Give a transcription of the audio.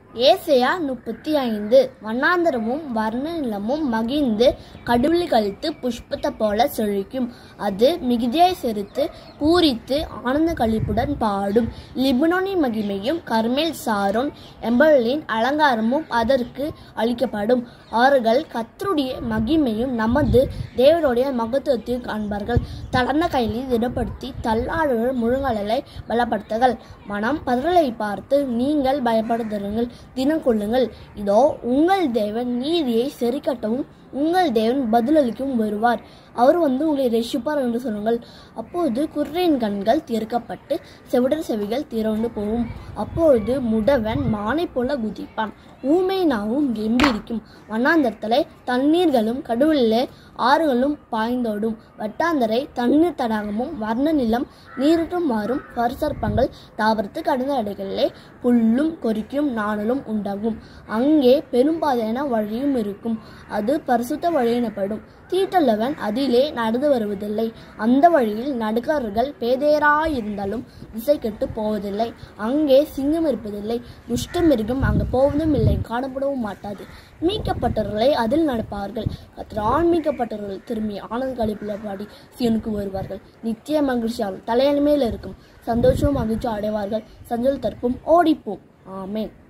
ஏசையா முப்பத்தி ஐந்து வண்ணாந்தரமும் வர்ண நிலமும் மகிழ்ந்து கடுவெளி கழித்து புஷ்பத்தை போல செழிக்கும் அது மிகுதியாய் செருத்து பூரித்து ஆனந்த களிப்புடன் பாடும் லிபனோனி மகிமையும் கர்மேல் சாரோன் எம்பலின் அலங்காரமும் அதற்கு அளிக்கப்படும் அவர்கள் கத்தருடைய மகிமையும் நமது தேவனுடைய மகத்துவத்தையும் காண்பார்கள் தளர்ந்த கையில் திடப்படுத்தி தள்ளாடுகள் முழுங்கலை பலப்படுத்துங்கள் மனம் பதறலை பார்த்து நீங்கள் பயப்படுத்துங்கள் தினம் கொள்ளுங்கள் இதோ உங்கள் தேவன் நீதியை செறிக்கட்டவும் உங்கள் தேவன் பதிலளிக்கவும் வருவார் அவர் வந்து உங்களை ரசிப்பார் என்று சொல்லுங்கள் அப்போது குர்ரையின் கண்கள் திறக்கப்பட்டு செவிடர் செவிகள் திறந்து போகும் அப்பொழுது முடவன் மானை போல குதிப்பான் ஊமை நாவும் கெம்பிரிக்கும் வண்ணாந்தரத்தலை தண்ணீர்களும் கடவுளிலே ஆறுகளும் பாய்ந்தோடும் வட்டாந்தரை தண்ணீர் தடாகமும் வர்ண நிலம் நீரிட்டும் மாறும் பரிசற்பங்கள் தாவரத்து கடந்த அடைகளிலே புல்லும் கொறிக்கும் நாணலும் உண்டாகும் அங்கே பெரும்பாதையான வழியும் இருக்கும் அது பரிசுத்த வழி எனப்படும் தீட்டுள்ளவன் அதிலே நடந்து வருவதில்லை அந்த வழியில் நடுக்காரர்கள் பேதையராயிருந்தாலும் திசை கெட்டு போவதில்லை அங்கே சிங்கம் இருப்பதில்லை துஷ்ட மிருகம் அங்கு போவதும் இல்லை காணப்படவும் மாட்டாது மீட்கப்பட்டவர்களை அதில் நடப்பார்கள் கத்திரான் மீட்கப்பட்டவர்கள் திரும்பி ஆனந்த கழிப்புள்ள பாடி சியனுக்கு வருவார்கள் நித்திய மகிழ்ச்சியால் தலையணி மேல் இருக்கும் சந்தோஷம் மகிழ்ச்சி அடைவார்கள் சஞ்சல் தற்பும் ஓடிப்போம் ஆமேன்